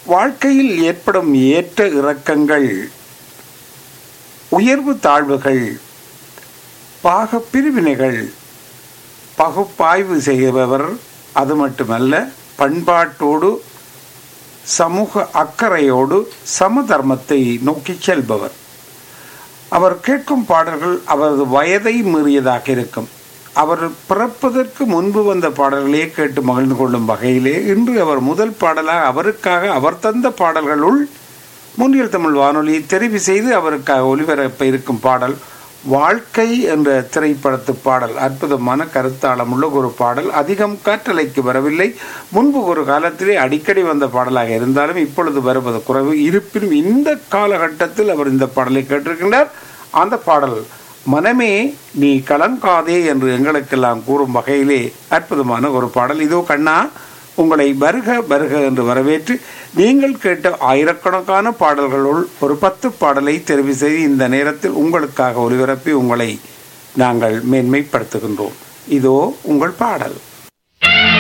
வாழ்க்கையில் ஏற்படும் ஏற்ற இறக்கங்கள் உயர்வு தாழ்வுகள் பாக பிரிவினைகள் பகுப்பாய்வு செய்பவர் அது மட்டுமல்ல பண்பாட்டோடு சமூக அக்கறையோடு சமதர்மத்தை நோக்கி செல்பவர் அவர் கேட்கும் பாடல்கள் அவரது வயதை மீறியதாக இருக்கும் அவர் பிறப்பதற்கு முன்பு வந்த பாடல்களையே கேட்டு மகிழ்ந்து கொள்ளும் வகையிலே இன்று அவர் முதல் பாடலாக அவருக்காக அவர் தந்த பாடல்களுள் முன்னில் தமிழ் வானொலியை தெரிவு செய்து அவருக்காக ஒலிபரப்ப இருக்கும் பாடல் வாழ்க்கை என்ற திரைப்படத்து பாடல் அற்புதமான கருத்தாளமுள்ள ஒரு பாடல் அதிகம் காற்றலைக்கு வரவில்லை முன்பு ஒரு காலத்திலே அடிக்கடி வந்த பாடலாக இருந்தாலும் இப்பொழுது வருவது குறைவு இருப்பினும் இந்த காலகட்டத்தில் அவர் இந்த பாடலை கேட்டிருக்கின்றார் அந்த பாடல் மனமே நீ கலங்காதே என்று எங்களுக்கெல்லாம் கூறும் வகையிலே அற்புதமான ஒரு பாடல் இதோ கண்ணா உங்களை வருக வருக என்று வரவேற்று நீங்கள் கேட்ட ஆயிரக்கணக்கான பாடல்களுள் ஒரு பத்து பாடலை தெரிவு செய்து இந்த நேரத்தில் உங்களுக்காக ஒலிபரப்பி உங்களை நாங்கள் மேன்மைப்படுத்துகின்றோம் இதோ உங்கள் பாடல்